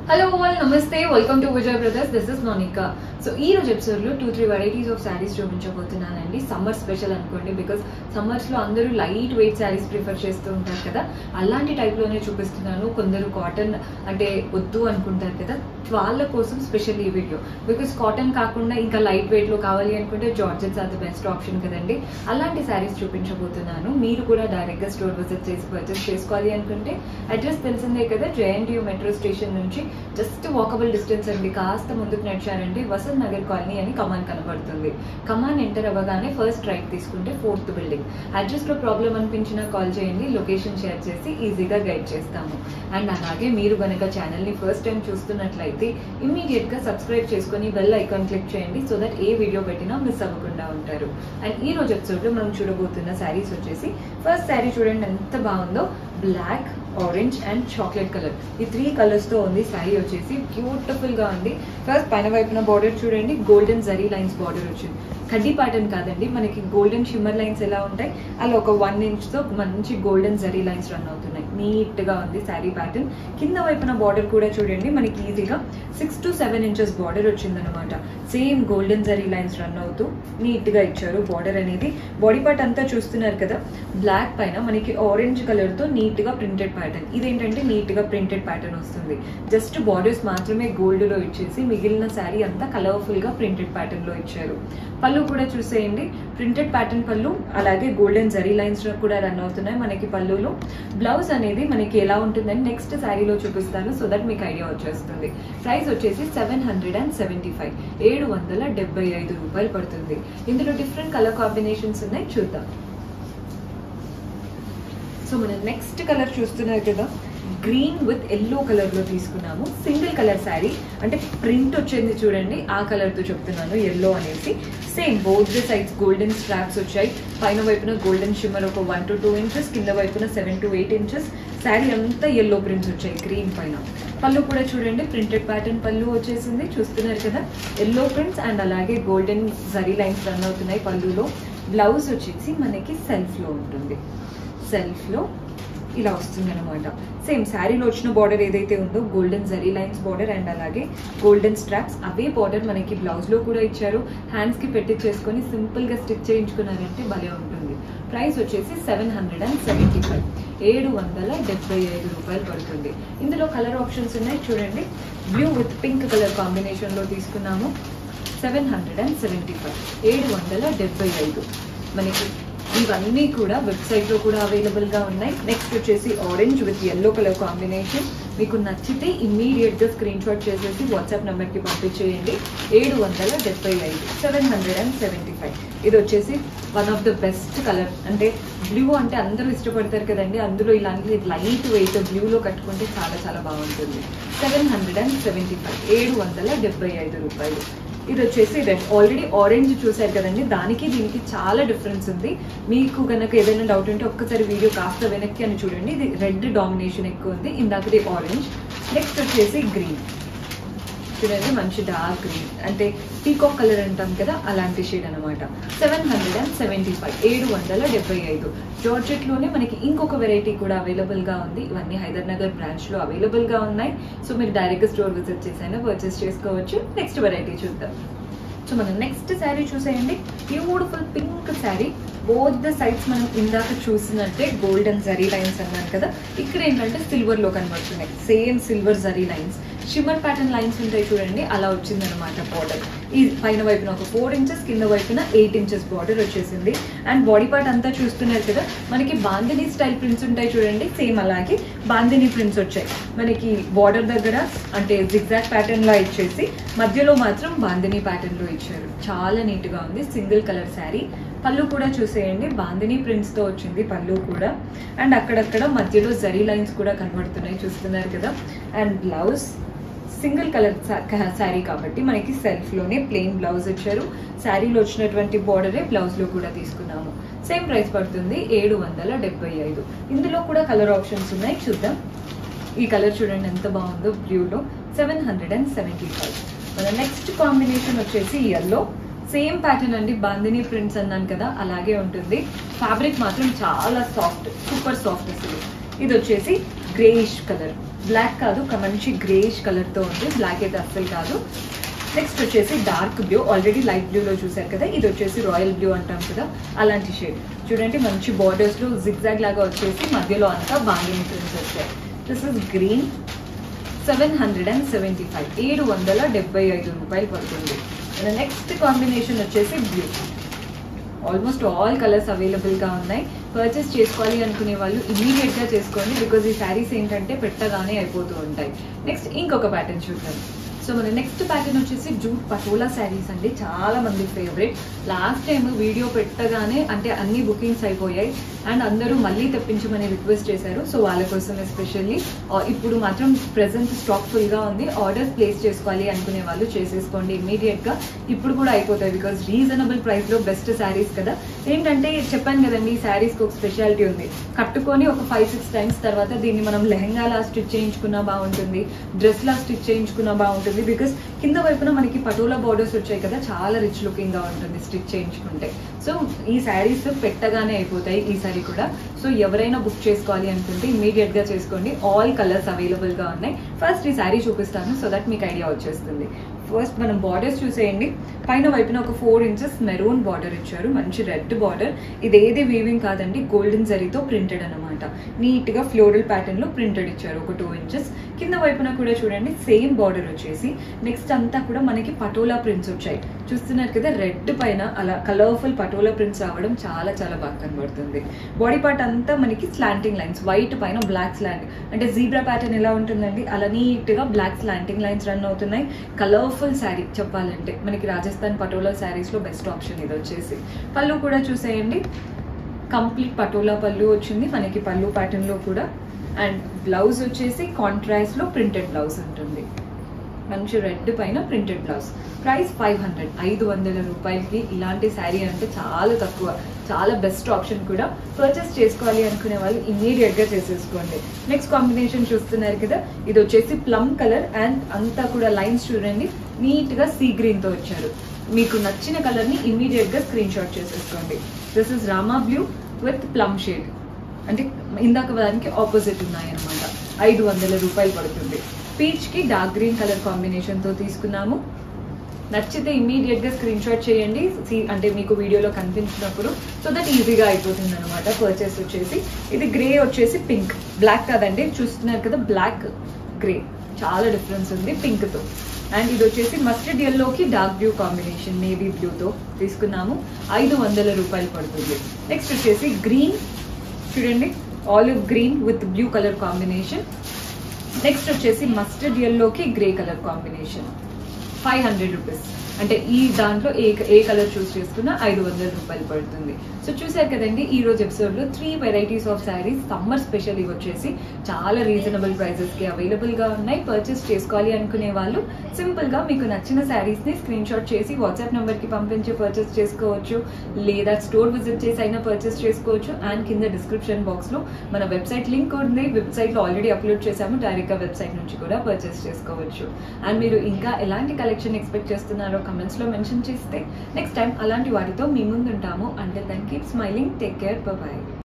hello all నమస్తే welcome to Vijay brothers this is Monica so ఈ రోజు ఎపిసోడ్ లో two three varieties of saris చూపించబోతున్నానండి సమ్మర్ స్పెషల్ అనుకోండి బికాస్ సమ్మర్స్ లో అందరూ లైట్ వెయిట్ శారీస్ ప్రిఫర్ చేస్తూ ఉంటారు కదా అలాంటి టైప్ లోనే చూపిస్తున్నాను కొందరు కాటన్ అంటే వద్దు అనుకుంటారు కదా వాళ్ళ కోసం స్పెషల్ ఈ వీడియో బికాస్ కాటన్ కాకుండా ఇంకా లైట్ వెయిట్ లో కావాలి అనుకుంటే georgettes are the best option కదండి అలాంటి శారీస్ చూపించబోతున్నాను మీరు కూడా డైరెక్ట్ గా స్టోర్ విజిట్ చేసి పర్చేస్ చేసుకోవాలి అనుకుంటే అడ్రస్ తెలిసిందే కదా జేఎన్టీయూ మెట్రో స్టేషన్ నుంచి జస్ట్ వాకబుల్ డిస్టెన్స్ అండి కాస్త ముందుకు నడిచారండి వసంత్ నగర్ కాలనీ అని కమాన్ కనబడుతుంది కమాన్ ఎంటర్ అవ్వగానే ఫస్ట్ రైట్ తీసుకుంటే ఫోర్త్ బిల్డింగ్ అడ్రస్ లో ప్రాబ్లం అనిపించినా కాల్ చేయండి లొకేషన్ షేర్ చేసి ఈజీగా గైడ్ చేస్తాము అండ్ అలాగే మీరు కనుక ఛానల్ ని ఫస్ట్ టైం చూస్తున్నట్లయితే ఇమీడియట్ గా సబ్స్క్రైబ్ చేసుకొని బెల్ ఐకాన్ క్లిక్ చేయండి సో దట్ ఏ వీడియో పెట్టినా మిస్ అవ్వకుండా ఉంటారు అండ్ ఈ రోజు ఎపిసోడ్ లో మనం చూడబోతున్న శారీస్ వచ్చేసి ఫస్ట్ శారీ చూడండి ఎంత బాగుందో black orange and chocolate colour ఈ త్రీ కలర్స్ తో ఉంది శారీ వచ్చేసి బ్యూటిఫుల్ గా ఉంది ఫస్ట్ పైన వైపున బార్డర్ చూడండి గోల్డెన్ జరీ లైన్స్ బార్డర్ వచ్చింది కడ్డీ ప్యాటర్న్ కాదండి మనకి గోల్డెన్ షిమ్మర్ లైన్స్ ఎలా ఉంటాయి అలా ఒక వన్ ఇంచ్ తో మంచి గోల్డెన్ జరీ లైన్స్ రన్ అవుతున్నాయి నీట్ గా ఉంది శారీ ప్యాటర్న్ కింద వైపున బార్డర్ కూడా చూడండి మనకి ఈజీగా six to seven inches border వచ్చిందనమాట same golden zari lines run అవుతూ నీట్ గా ఇచ్చారు బార్డర్ అనేది బాడీ పార్ట్ అంతా చూస్తున్నారు కదా బ్లాక్ పైన మనకి ఆరెంజ్ కలర్ తో నీట్ గా ప్రింటెడ్ ప్యాటర్న్ ఇదేంటంటే నీట్ గా ప్రింటెడ్ ప్యాటర్న్ వస్తుంది జస్ట్ బార్డర్స్ మాత్రమే గోల్డ్ లో ఇచ్చేసి మిగిలిన శారీ అంతా కలర్ఫుల్ గా ప్రింటెడ్ ప్యాటర్న్ లో ఇచ్చారు పళ్ళు కూడా చూసేయండి ప్రింటెడ్ ప్యాటర్న్ పళ్ళు అలాగే గోల్డెన్ జరీ లైన్స్ కూడా రన్ అవుతున్నాయి మనకి పళ్ళులో బ్లౌజ్ అనేది మనకి ఎలా ఉంటుందని నెక్స్ట్ శారీలో చూపిస్తాను సో దట్ మీకు ఐడియా వచ్చేస్తుంది ప్రైస్ వచ్చేసి seven hundred and seventy five ఏడు వందల డెబ్బై ఐదు రూపాయలు పడుతుంది ఇందులో డిఫరెంట్ కలర్ కాంబినేషన్స్ ఉన్నాయి చూద్దాం సో మనం నెక్స్ట్ కలర్ చూస్తున్నారు కదా గ్రీన్ విత్ ఎల్లో కలర్ లో తీసుకున్నాము సింగిల్ కలర్ శారీ అంటే ప్రింట్ వచ్చింది చూడండి ఆ కలర్ తో చెప్తున్నాను ఎల్లో అనేసి same both the sides golden straps వచ్చాయి పైన వైపున గోల్డెన్ షిమ్మర్ ఒక వన్ టు టూ ఇంచెస్ కింద వైపున seven to eight inches sari అంతా ఎల్లో ప్రింట్స్ వచ్చాయి గ్రీన్ పైన పళ్ళు కూడా చూడండి ప్రింటెడ్ ప్యాటర్న్ పళ్ళు వచ్చేసింది చూస్తున్నారు కదా ఎల్లో ప్రింట్స్ అండ్ అలాగే గోల్డెన్ జరీ లైన్స్ రన్ అవుతున్నాయి పళ్ళులో బ్లౌజ్ వచ్చేసి మనకి సెల్ఫ్ లో ఉంటుంది సెల్ఫ్ లో ఇలా వస్తుంది అనమాట సేమ్ శారీలో వచ్చిన బార్డర్ ఏదైతే ఉందో golden zari lines border and అలాగే గోల్డెన్ స్ట్రాప్స్ అవే బార్డర్ మనకి బ్లౌజ్ లో కూడా ఇచ్చారు హ్యాండ్స్ కి పెట్టించేసుకొని సింపుల్ గా స్టిచ్ చేయించుకున్నారంటే భలే ఉంటుంది ప్రైస్ వచ్చేసి seven hundred and seventy five ఏడు వందల డెబ్బై ఐదు రూపాయలు పడుతుంది ఇందులో కలర్ ఆప్షన్స్ ఉన్నాయి చూడండి blue with pink colour combination లో తీసుకున్నాము seven hundred and seventy five ఏడు వందల డెబ్బై ఐదు మనకి ఇవన్నీ కూడా వెబ్సైట్ లో కూడా అవైలబుల్ గా ఉన్నాయి నెక్స్ట్ వచ్చేసి orange with yellow colour combination మీకు నచ్చితే ఇమ్మీడియట్ గా స్క్రీన్ షాట్ చేసేసి వాట్సాప్ నెంబర్ కి పంపించేయండి ఏడు వందల డెబ్బై ఐదు seven hundred and seventy five ఇది వచ్చేసి one of the best colour అంటే బ్లూ అంటే అందరూ ఇష్టపడతారు కదండి అందులో ఇలాంటి లైట్ వెయిట్ బ్లూలో కట్టుకుంటే చాలా చాలా బాగుంటుంది seven hundred and seventy five ఏడు వందల డెబ్బై ఐదు రూపాయలు ఇది వచ్చేసి రెడ్ ఆల్రెడీ ఆరెంజ్ చూసారు కదండి దానికి దీనికి చాలా డిఫరెన్స్ ఉంది మీకు కనుక ఏదైనా డౌట్ ఉంటే ఒక్కసారి వీడియో కాస్త వెనక్కి అని చూడండి ఇది రెడ్ డామినేషన్ ఎక్కువ ఉంది ఇందాకది ఆరెంజ్ నెక్స్ట్ వచ్చేసి గ్రీన్ చూడండి మంచి డార్క్ గ్రీన్ అంటే పీకాక్ కలర్ అంటాం కదా అలాంటి షేడ్ అనమాట seven hundred and seventy five ఏడు వందల డెబ్బై ఐదు జార్జెట్ లోనే మనకి ఇంకొక వెరైటీ కూడా అవైలబుల్ గా ఉంది ఇవన్నీ హైదర్ నగర్ బ్రాంచ్ లో అవైలబుల్ గా ఉన్నాయి సో మీరు డైరెక్ట్ గా స్టోర్ విజిట్ చేసైనా పర్చేస్ చేసుకోవచ్చు నెక్స్ట్ వెరైటీ చూద్దాం సో మనం నెక్స్ట్ శారీ చూసేయండి beautiful pink sari both the sides మనం ఇందాక చూసినట్టే గోల్డెన్ జరీ లైన్స్ అన్నాను కదా ఇక్కడ ఏంటంటే సిల్వర్ లో కనబడుతున్నాయి same silver zari lines shimmer pattern lines ఉంటాయి చూడండి అలా వచ్చిందనమాట బార్డర్ ఈ పైన వైపున ఒక ఫోర్ ఇంచెస్ కింద వైపున ఎయిట్ ఇంచెస్ బార్డర్ వచ్చేసింది అండ్ బాడీ పార్ట్ అంతా చూస్తున్నారు కదా మనకి బాందిని స్టైల్ ప్రింట్స్ ఉంటాయి చూడండి సేమ్ అలాగే బాందిని ప్రింట్స్ వచ్చాయి మనకి బార్డర్ దగ్గర అంటే జిగ్జాక్ ప్యాటర్న్ లా ఇచ్చేసి మధ్యలో మాత్రం బాందిని ప్యాటర్న్ లో ఇచ్చారు చాలా నీట్ గా ఉంది సింగిల్ కలర్ శారీ పళ్ళు కూడా చూసేయండి బాందిని ప్రింట్స్ తో వచ్చింది పళ్ళు కూడా అండ్ అక్కడక్కడ మధ్యలో జరీ లైన్స్ కూడా కనబడుతున్నాయి చూస్తున్నారు కదా and blouse single colour sari కాబట్టి మనకి సెల్ఫ్ లోనే ప్లెయిన్ బ్లౌజ్ ఇచ్చారు శారీలో వచ్చినటువంటి బార్డరే బ్లౌజ్ లో కూడా తీసుకున్నాము సేమ్ ప్రైస్ పడుతుంది ఏడు వందల డెబ్బై ఐదు ఇందులో కూడా కలర్ ఆప్షన్స్ ఉన్నాయి చూద్దాం ఈ కలర్ చూడండి ఎంత బాగుందో బ్లూలో seven hundred and seventy five మన నెక్స్ట్ కాంబినేషన్ వచ్చేసి ఎల్లో సేమ్ ప్యాటర్న్ అండి బాందిని ప్రింట్స్ అన్నాను కదా అలాగే ఉంటుంది ఫ్యాబ్రిక్ మాత్రం చాలా సాఫ్ట్ సూపర్ సాఫ్ట్ అసలు ఇది వచ్చేసి గ్రేయిష్ కలర్ బ్లాక్ కాదు ఒక మంచి గ్రేయిష్ కలర్తో ఉంది బ్లాక్ అయితే అస్సలు కాదు నెక్స్ట్ వచ్చేసి డార్క్ బ్లూ ఆల్రెడీ లైట్ బ్లూలో చూసారు కదా ఇది వచ్చేసి రాయల్ బ్లూ అంటాం కదా అలాంటి షేడ్ చూడండి మంచి బార్డర్స్లో జిగ్జాగ్ లాగా వచ్చేసి మధ్యలో అంతా బాంగిని ప్రింట్స్ వచ్చాయి this is green seven hundred and seventy five ఏడు వందల డెబ్బై ఐదు రూపాయలు పడుతుంది నెక్స్ట్ కాంబినేషన్ వచ్చేసి బ్లూ ఆల్మోస్ట్ ఆల్ కలర్స్ అవైలబుల్గా ఉన్నాయి పర్చేస్ చేసుకోవాలి అనుకునే వాళ్ళు ఇమీడియట్గా చేసుకోండి బికాజ్ ఈ శారీస్ ఏంటంటే పెట్టగానే అయిపోతూ ఉంటాయి నెక్స్ట్ ఇంకొక ప్యాటర్న్ చూద్దాం సో మన నెక్స్ట్ ప్యాటర్న్ వచ్చేసి జూట్ పటోలా శారీస్ అండి చాలా మంది ఫేవరెట్ లాస్ట్ టైం వీడియో పెట్టగానే అంటే అన్ని బుకింగ్స్ అయిపోయాయి అండ్ అందరూ మళ్ళీ తెప్పించమని రిక్వెస్ట్ చేశారు సో వాళ్ళ కోసం ఎస్పెషల్లీ ఇప్పుడు మాత్రం ప్రెసెంట్ స్టాక్ ఫుల్గా ఉంది ఆర్డర్స్ ప్లేస్ చేసుకోవాలి అనుకునే వాళ్ళు చేసేసుకోండి ఇమీడియట్గా ఇప్పుడు కూడా అయిపోతాయి బికాజ్ రీజనబుల్ ప్రైస్లో బెస్ట్ శారీస్ కదా ఏంటంటే చెప్పాను కదండి ఈ శారీస్కి ఒక స్పెషాలిటీ ఉంది కట్టుకొని ఒక ఫైవ్ సిక్స్ టైమ్స్ తర్వాత దీన్ని మనం లెహంగాలా స్టిచ్ చేయించుకున్నా బాగుంటుంది డ్రెస్లా స్టిచ్ చేయించుకున్నా బాగుంటుంది బికాస్ కింద వైపున మనకి పటోలా బార్డర్స్ వచ్చాయి కదా చాలా రిచ్ లుకింగ్ గా ఉంటుంది స్టిచ్ చేయించుకుంటే సో ఈ శారీస్ పెట్టగానే అయిపోతాయి ఈ సారీ కూడా సో ఎవరైనా బుక్ చేసుకోవాలి అనుకుంటే ఇమీడియట్ గా చేసుకోండి ఆల్ కలర్స్ అవైలబుల్ గా ఉన్నాయి ఫస్ట్ ఈ శారీ చూపిస్తాను సో దట్ మీకు ఐడియా వచ్చేస్తుంది ఫస్ట్ మనం బార్డర్స్ చూసేయండి పైన వైపున ఒక ఫోర్ ఇంచెస్ మెరూన్ బార్డర్ ఇచ్చారు మంచి రెడ్ బార్డర్ ఇది ఏది వీవింగ్ కాదండి గోల్డెన్ జరీతో ప్రింటెడ్ అనమాట నీట్ గా ఫ్లోరల్ ప్యాటర్న్ లో ప్రింటెడ్ ఇచ్చారు ఒక టూ ఇంచెస్ కింద వైపున కూడా చూడండి సేమ్ బార్డర్ వచ్చేసి నెక్స్ట్ అంతా కూడా మనకి పటోలా ప్రింట్స్ వచ్చాయి చూస్తున్నారు కదా రెడ్ పైన అలా కలర్ఫుల్ పటోలా ప్రింట్స్ రావడం చాలా చాలా బాగా కనబడుతుంది బాడీ పార్ట్ అంతా మనకి స్లాంటింగ్ లైన్స్ వైట్ పైన బ్లాక్ స్లాంట్ అంటే జీబ్రా ప్యాటర్న్ ఎలా ఉంటుందండి అలా నీట్ గా బ్లాక్ స్లాంటింగ్ లైన్స్ రన్ అవుతున్నాయి కలర్ఫుల్ శారీ చెప్పాలంటే మనకి రాజస్థాన్ పటోలా శారీస్ లో బెస్ట్ ఆప్షన్ ఇది వచ్చేసి పళ్ళు కూడా చూసేయండి కంప్లీట్ పటోలా పళ్ళు వచ్చింది మనకి పళ్ళు ప్యాటర్న్ లో కూడా అండ్ బ్లౌజ్ వచ్చేసి కాంట్రాస్ట్ లో ప్రింటెడ్ బ్లౌజ్ ఉంటుంది మంచి రెడ్ పైన printed blouse price five hundred ఐదు వందల రూపాయలకి ఇలాంటి శారీ అంటే చాలా తక్కువ చాలా బెస్ట్ ఆప్షన్ కూడా పర్చేస్ చేసుకోవాలి అనుకునే వాళ్ళు ఇమీడియట్ గా చేసేసుకోండి నెక్స్ట్ కాంబినేషన్ చూస్తున్నారు కదా ఇది వచ్చేసి ప్లమ్ కలర్ అండ్ అంతా కూడా లైన్స్ చూడండి నీట్ గా సీ గ్రీన్ తో వచ్చారు మీకు నచ్చిన కలర్ ని ఇమీడియట్ గా స్క్రీన్ షాట్ చేసేసుకోండి this is Rama blue with plum shade అంటే ఇందాక దానికి ఆపోజిట్ ఉన్నాయి అనమాట ఐదు వందల రూపాయలు పడుతుంది పీచ్ కి డార్క్ గ్రీన్ కలర్ కాంబినేషన్ తో తీసుకున్నాము నచ్చితే ఇమీడియట్ గా స్క్రీన్ షాట్ చేయండి See, అంటే మీకు వీడియోలో కనిపించినప్పుడు సో దట్ ఈజీగా అయిపోతుంది అనమాట పర్చేస్ వచ్చేసి ఇది గ్రే వచ్చేసి పింక్ బ్లాక్ కాదండి చూస్తున్నారు కదా బ్లాక్ గ్రే చాలా డిఫరెన్స్ ఉంది పింక్ తో అండ్ ఇది వచ్చేసి మస్టర్డ్ ఎల్లోకి డార్క్ బ్లూ కాంబినేషన్ నేవీ బ్లూతో తీసుకున్నాము ఐదు వందల రూపాయలు పడుతుంది నెక్స్ట్ వచ్చేసి గ్రీన్ చూడండి olive green with blue colour combination next వచ్చేసి మస్టర్డ్ ఎల్లోకి grey colour combination five hundred rupees అంటే ఈ దాంట్లో ఏ ఏ కలర్ చూస్ చేసుకున్నా ఐదు వందల రూపాయలు పడుతుంది సో చూసారు కదండి ఈ రోజు ఎపిసోడ్ లో three varieties of saris summer special ఇవి వచ్చేసి చాలా రీజనబుల్ ప్రైసెస్ కి అవైలబుల్ గా ఉన్నాయి పర్చేస్ చేసుకోవాలి అనుకునే వాళ్ళు సింపుల్ గా మీకు నచ్చిన శారీస్ ని స్క్రీన్ షాట్ చేసి వాట్సాప్ నెంబర్ కి పంపించి పర్చేస్ చేసుకోవచ్చు లేదా స్టోర్ విజిట్ చేసి అయినా పర్చేస్ చేసుకోవచ్చు అండ్ కింద డిస్క్రిప్షన్ బాక్స్ లో మన వెబ్సైట్ లింక్ ఉంది వెబ్సైట్ లో ఆల్రెడీ అప్లోడ్ చేసాము డైరెక్ట్ గా వెబ్సైట్ నుంచి కూడా పర్చేస్ చేసుకోవచ్చు అండ్ మీరు ఇంకా ఎలాంటి కలెక్షన్ ఎక్స్పెక్ట్ చేస్తున్నారో కమెంట్స్ లో మెన్షన్ చేస్తే నెక్స్ట్ టైం అలాంటి వాటితో మీ ముందు ఉంటాము అంటే దాన్ని keep smiling take care bye